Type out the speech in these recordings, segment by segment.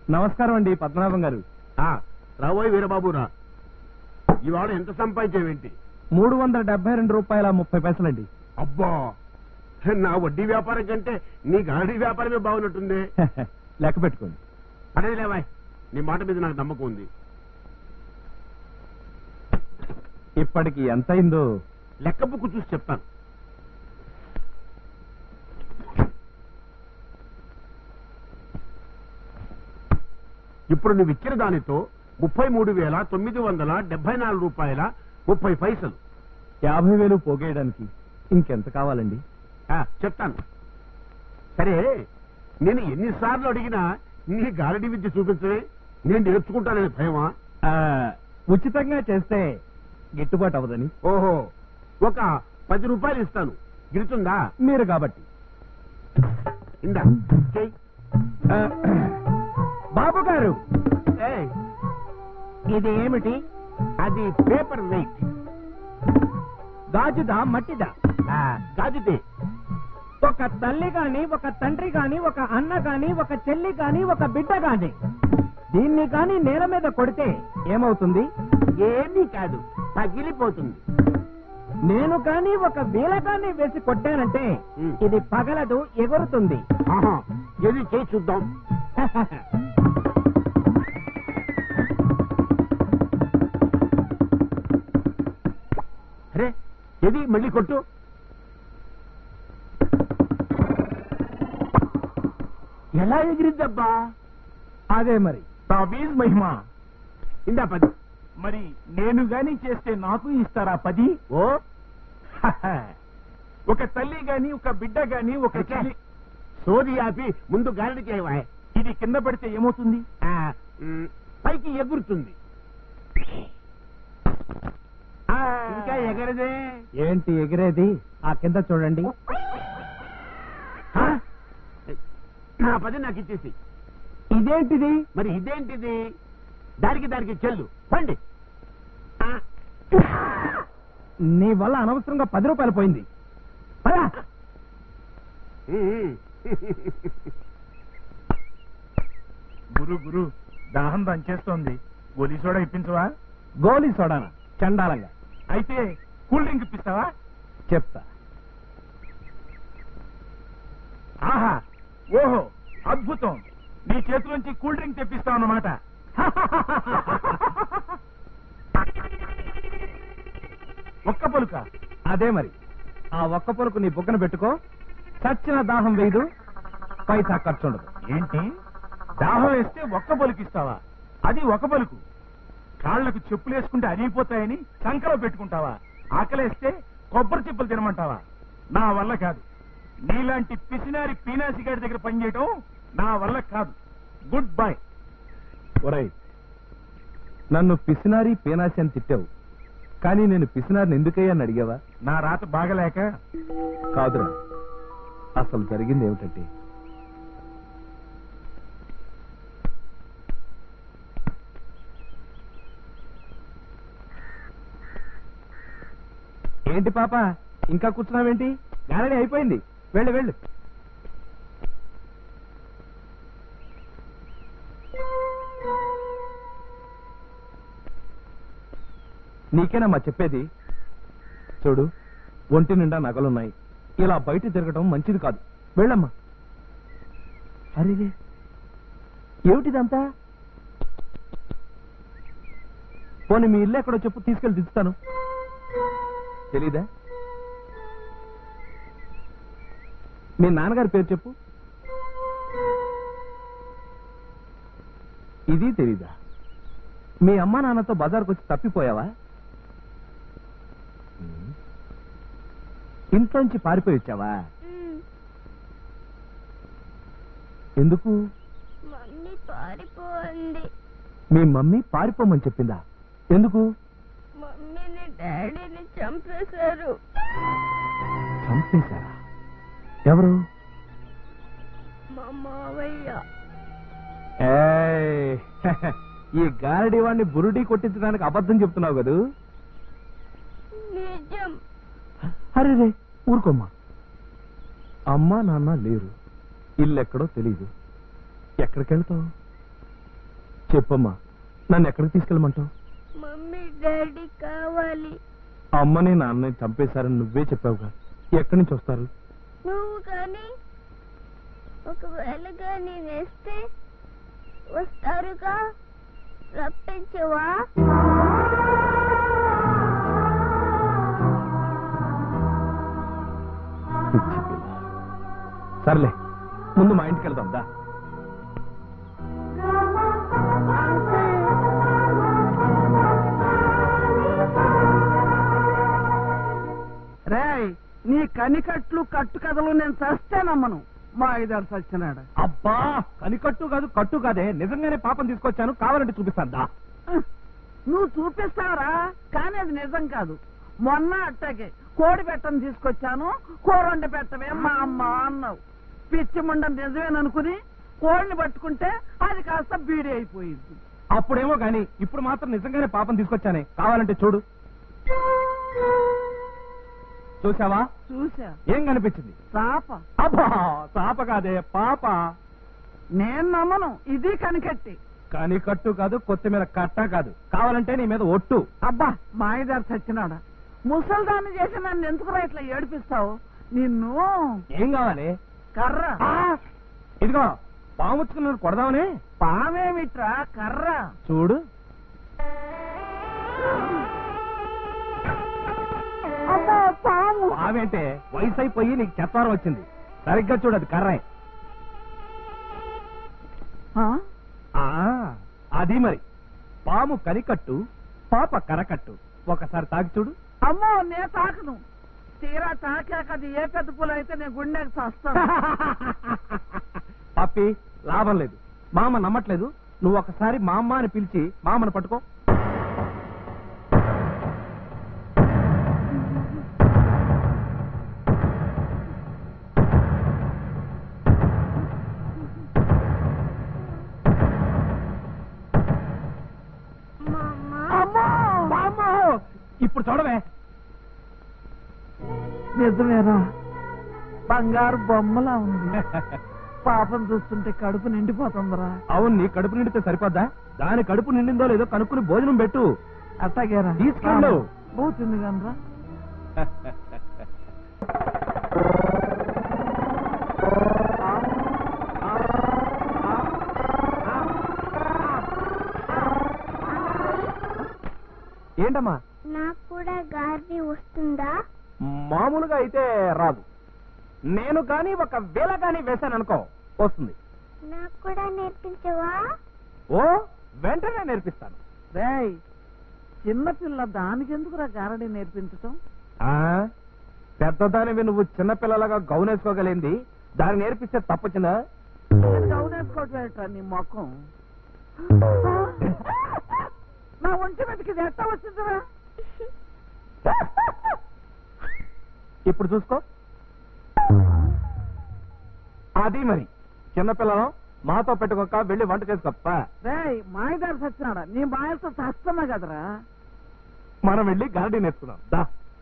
నమస్కారం అండి పద్మనాభం గారు ఆ, రాబోయ్ వీరబాబు రా ఇవాళ ఎంత సంపాదించేవేంటి మూడు వందల డెబ్బై రెండు రూపాయల ముప్పై పైసలండి అబ్బా నా వడ్డీ వ్యాపారం కంటే నీ గాడి వ్యాపారమే బాగున్నట్టుంది లెక్క పెట్టుకోండి అదే లేవాయ్ నీ మాట మీద నాకు నమ్మకం ఉంది ఇప్పటికి ఎంత అయిందో లెక్క బుక్ చూసి చెప్తాను ఇప్పుడు నువ్వు ఇచ్చిన దానితో ముప్పై మూడు వేల తొమ్మిది వందల డెబ్బై నాలుగు రూపాయల ముప్పై పైసలు యాభై వేలు పోగేయడానికి ఇంకెంత కావాలండి ఆ, చెప్తాను సరే నేను ఎన్నిసార్లు అడిగినా నీ గారడి విద్య చూపించవే నేను నేర్చుకుంటానని భయమా ఆ, ఉచితంగా చేస్తే గిట్టుబాటు అవ్వదని ఓహో ఒక పది రూపాయలు ఇస్తాను గిరుతుందా మీరు కాబట్టి ఇందా చెయ్. ఆ, బాబు గారు ఏయ్, ఇది ఏమిటి అది పేపర్ వెయిట్ గాజుదా మట్టిదా ఆ, గాజుతే ఒక తల్లి గాని ఒక తండ్రి గాని ఒక అన్న గాని ఒక చెల్లి గాని ఒక బిడ్డ గాని దీన్ని గాని నేల మీద కొడితే ఏమవుతుంది ఏమీ కాదు పగిలిపోతుంది నేను గాని ఒక వీలగాన్ని వేసి కొట్టానంటే ఉమ్. ఇది పగలదు ఎగురుతుంది ఆహా, ఏది చేయి చూద్దాం అరే ఏది మళ్ళీ కొట్టు ఎలా ఎగిరిద్దబ్బా అదే మరి తాబీజ్ మహిమ ఇందా పది మరి నేను గాని చేస్తే నాకు ఇస్తారా పది ఓ ఒక తల్లి గాని ఒక బిడ్డ గాని ఒక చెల్లి సోది ఆపి ముందు గాలికి చేయవా ఇది కింద పడితే ఏమవుతుంది ఆ, మ్, పైకి ఎగురుతుంది ఆ, ఇంకా ఎగరదే ఏంటి ఎగిరేది ఆ కింద చూడండి ఆ? నా పది నాకు ఇచ్చేసి ఇదేంటిది మరి ఇదేంటిది దానికి దానికి చెల్లు పండి ఆ. నీ వల్ల అనవసరంగా పది రూపాయలు పోయింది పదా. ఉమ్. గురు గురు దాహం దంచేస్తోంది గోలీ సోడా ఇప్పించవా గోలీ సోడానా చండాలంగా అయితే కూల్ డ్రింక్ ఇప్పిస్తావా చెప్తా ఆహా ఓహో అద్భుతం నీ చేతిలోంచి కూల్ డ్రింక్ తెప్పిస్తావు అన్నమాట ఒక్క పలుక అదే మరి ఆ ఒక్క పొలకు నీ బుక్కన పెట్టుకో చచ్చిన దాహం వేయదు పైసా ఖర్చు ఉండదు ఏంటి దాహం వేస్తే ఒక్క పలుకిస్తావా అది ఒక పలుకు కాళ్లకు చెప్పులు వేసుకుంటే అరిగిపోతాయని సంకలో పెట్టుకుంటావా ఆకలేస్తే కొబ్బరి చెప్పులు తినమంటావా నా వల్ల కాదు నీలాంటి పిసినారి పీనాసి గారి దగ్గర పనిచేయటం నా వల్ల కాదు గుడ్ బై ఒరై నన్ను పిసినారి పేనాసి అని తిట్టావు కానీ నేను పిసినారిని ఎందుకయ్యా అడిగావా నా రాత బాగలేక కాదురా అసలు జరిగింది ఏమిటంటే ఏంటి పాప ఇంకా కూర్చున్నావేంటి గారడి అయిపోయింది వెళ్ళు వెళ్ళు నీకేనమ్మా చెప్పేది చూడు ఒంటి నిండా నగలున్నాయి ఇలా బయట తిరగటం మంచిది కాదు వెళ్ళమ్మా అరే ఏమిటిదంతా పోనీ మీ ఇల్లు ఎక్కడో చెప్పు తీసుకెళ్లి దించుతాను తెలీదా మీ నాన్నగారి పేరు చెప్పు ఇది తెలీదా మీ అమ్మా నాన్నతో బజార్కు వచ్చి తప్పిపోయావా ఉమ్. ఇంట్లోంచి పారిపోయి వచ్చావా ఎందుకు మమ్మీ పారిపోయింది మీ మమ్మీ పారిపోమని చెప్పిందా ఎందుకు మమ్మీని డాడీని చంపేశారు చంపేశారా ఎవరు మా మావయ్య ఏయ్, ఈ గారడి వాడిని బురుడి కొట్టించడానికి అబద్ధం చెప్తున్నావు కదూ నిజం అరే రే ఊరుకోమ్మా అమ్మా నాన్న లేరు ఇల్లెక్కడో తెలీదు ఎక్కడికి వెళ్తావు చెప్పమ్మా నన్ను ఎక్కడికి తీసుకెళ్ళమంటావు మమ్మీ డాడీ కావాలి అమ్మని నాన్నని చంపేశారని నువ్వే చెప్పావుగా ఎక్కడి నుంచి వస్తారు నువ్వు కానీ ఒకవేళ కానీ వేస్తే వస్తారుగా రప్పించవా పిచ్చి పిల్ల. సర్లే ముందు మా ఇంటికి వెళ్దాం దా రేయ్ నీ కనికట్లు కట్టు కథలు నేను చస్తే నమ్మను మా ఐదారు సచ్చినాడు అబ్బా కనికట్టు కాదు కట్టు కాదే నిజంగానే పాపం తీసుకొచ్చాను కావాలంటే చూపిస్తాను దా నువ్వు చూపిస్తావరా కానీ అది నిజం కాదు మొన్న అట్టగే కోడి పెట్టని తీసుకొచ్చాను కూరండి పెట్టవే మా అమ్మ అన్నావు పిచ్చి ముండ నిజమేననుకుని కోడిని పట్టుకుంటే అది కాస్త బీడి అయిపోయింది అప్పుడేమో గాని ఇప్పుడు మాత్రం నిజంగానే పాపం తీసుకొచ్చానే కావాలంటే చూడు చూసావా చూసా ఏం కనిపించింది చాప అబ్బా పాప కాదే పాప నేను నమ్మను ఇది కనికట్టి కనికట్టు కాదు కొత్తిమీర కట్ట కాదు కావాలంటే నీ మీద ఒట్టు అబ్బా మాయదారి చచ్చినాడా ముసల్దాన్ని చేసి నన్ను ఎందుకు ఇట్లా ఏడిపిస్తావు నిన్ను ఏం కావాలి కర్ర ఆ! ఇదిగో పాముచ్చుకున్నాడు కొడదామని పామేమిట్రా కర్ర చూడు అబ్బా పాము పావేంటే వయసు అయిపోయి నీకు చెత్తారం వచ్చింది సరిగ్గా చూడు అది కర్రే ఆ? ఆ అది మరి పాము కనికట్టు పాప కరకట్టు ఒకసారి తాకి చూడు అమ్మో నే తాకను తీరా తాకాక అది ఏ పెద్ద పూలు అయితే నేను గుండెకి చస్తాను పప్పి లాభం లేదు మామ నమ్మట్లేదు నువ్వు ఒకసారి మా అమ్మ అని పిలిచి మామను పట్టుకో మమ్మ అమ్మో వామ్మో! ఇప్పుడు చూడవే నిజమేనా బంగారు బొమ్మలా ఉంది పాపం చూస్తుంటే కడుపు నిండిపోతుందిరా అవును నీ కడుపు నిండితే సరిపోద్దా దాని కడుపు నిండిందో లేదో కనుక్కుని భోజనం పెట్టు అట్టగేరా తీసుకెళ్ళు. పోతుంది కనరా ఏంటమ్మా నాకు కూడా గారి వస్తుందా మామూలుగా అయితే రాదు నేను కానీ ఒక వేళ కానీ వేశాను అనుకో వస్తుంది నాకు కూడా నేర్పించవా ఓ వెంటనే నేర్పిస్తాను రేయ్ చిన్నపిల్ల దానికి ఎందుకురా గారడి నేర్పించటం ఆ పెద్దదానివి నువ్వు చిన్నపిల్లలాగా గౌనేసుకోగలిగింది దాన్ని నేర్పిస్తే తప్పొచ్చిందా గౌనేసుకోవట్లేట్రా నీ మొఖం నా ఒంటి మీదకి ఇది ఎట్టా వచ్చిందిరా ఇప్పుడు చూసుకో అది మరి చిన్నపిల్లలు మాతో పెట్టుకోక వెళ్ళి వంట చేసుకోప్ప రేయ్ మాయదారి సచ్చినాడా నీ మాయతో చస్తున్నా కదరా మనం వెళ్ళి గారడీ నేర్చుకుందాం దా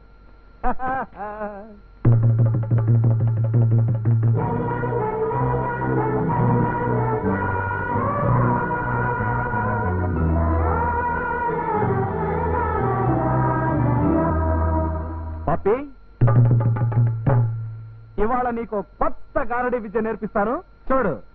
పప్పి ఇవాళ నీకు కొత్త గారడీ విద్య నేర్పిస్తాను చూడు